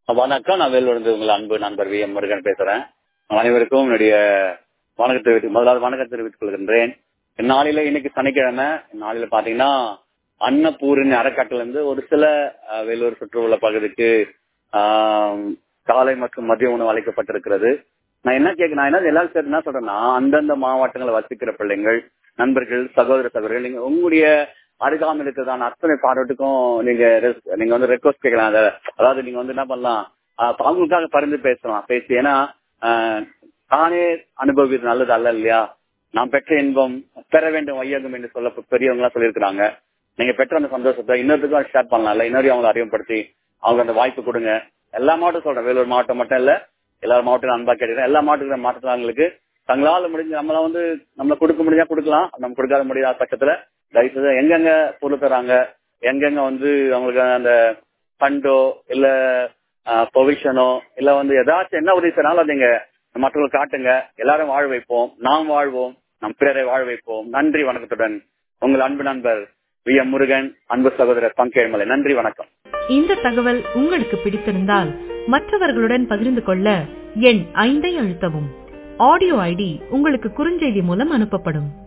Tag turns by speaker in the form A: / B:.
A: வணக்கம் நான் வேலூர்ந்து உங்கள் அன்பு நண்பர் வி எம் முருகன் பேசுறேன் அனைவருக்கும் என்னுடைய வணக்கத்தை தெரிவித்து முதலாவது வணக்கம் தெரிவித்துக் கொள்கின்றேன் நாளில இன்னைக்கு சனிக்கிழமை நாளில பாத்தீங்கன்னா அன்னபூரின் அறக்கட்டளை இருந்து ஒரு சில அஹ், வேலூர் சுற்றுலா பகுதிக்கு ஆம், காலை மற்றும் மதிய உணவு அளிக்கப்பட்டிருக்கிறது நான் என்ன கேட்க நான் என்ன எல்லாரும் சேர்த்து என்ன சொல்றேன்னா அந்தந்த மாவட்டங்களை வசிக்கிற பிள்ளைங்கள் நண்பர்கள் சகோதர சகோதரர்கள் நீங்க உங்களுடைய அருகாமல் இருக்கிறதான அத்தனை பாராட்டுக்கும் நீங்க res- நீங்க வந்து ரெக்வஸ்ட் கேட்கலாம் அத- அதாவது நீங்க வந்து என்ன பண்ணலாம் ஆஹ் அவங்களுக்காக பரிந்து பேசலாம் பேசி ஏன்னா ஆஹ் தானே அனுபவிக்கிறது நல்லது அல்ல இல்லையா நாம் பெற்ற இன்பம் பெற வேண்டும் வையகம் என்று சொல்ல பெரியவங்க எல்லாம் சொல்லியிருக்கிறாங்க நீங்க பெற்ற அந்த சந்தோஷத்தை இன்னொருத்துக்கும் ஷேர் பண்ணலாம்ல இன்னொரு அவங்களை அறிமுகப்படுத்தி அவங்க அந்த வாய்ப்பு கொடுங்க எல்லா மாவட்டம் சொல்றேன் வேலூர் மாவட்டம் மட்டும் இல்ல எல்லா மாவட்டம் அன்பா கேட்கிறேன் எல்லா மாவட்டத்தில் மாற்றுறாங்களுக்கு தங்களால முடிஞ்ச நம்மள வந்து நம்மள கொடுக்க முடிஞ்சா கொடுக்கலாம் நம்ம கொடுக்காத முடியாத பட்சத்துல தயவுசெய்து எங்கெங்க பொருள் தராங்க எங்கெங்க வந்து அவங்களுக்கு அந்த ஃபண்டோ இல்ல பொவிஷனோ இல்ல வந்து ஏதாச்சும் என்ன உதவி செய்யறாலும் அதை நீங்க மற்றவங்களுக்கு காட்டுங்க எல்லாரும் வாழ வைப்போம் நாம் வாழ்வோம் நம் பிறரை வாழ வைப்போம் நன்றி வணக்கத்துடன் உங்கள் அன்பு நண்பர் வி எம் முருகன் அன்பு சகோதரர் பங்கேழ்மலை நன்றி வணக்கம்
B: இந்த தகவல் உங்களுக்கு பிடித்திருந்தால் மற்றவர்களுடன் பகிர்ந்து கொள்ள எண் ஐந்தை அழுத்தவும் ஆடியோ ஐடி உங்களுக்கு குறுஞ்செய்தி மூலம் அனுப்பப்படும்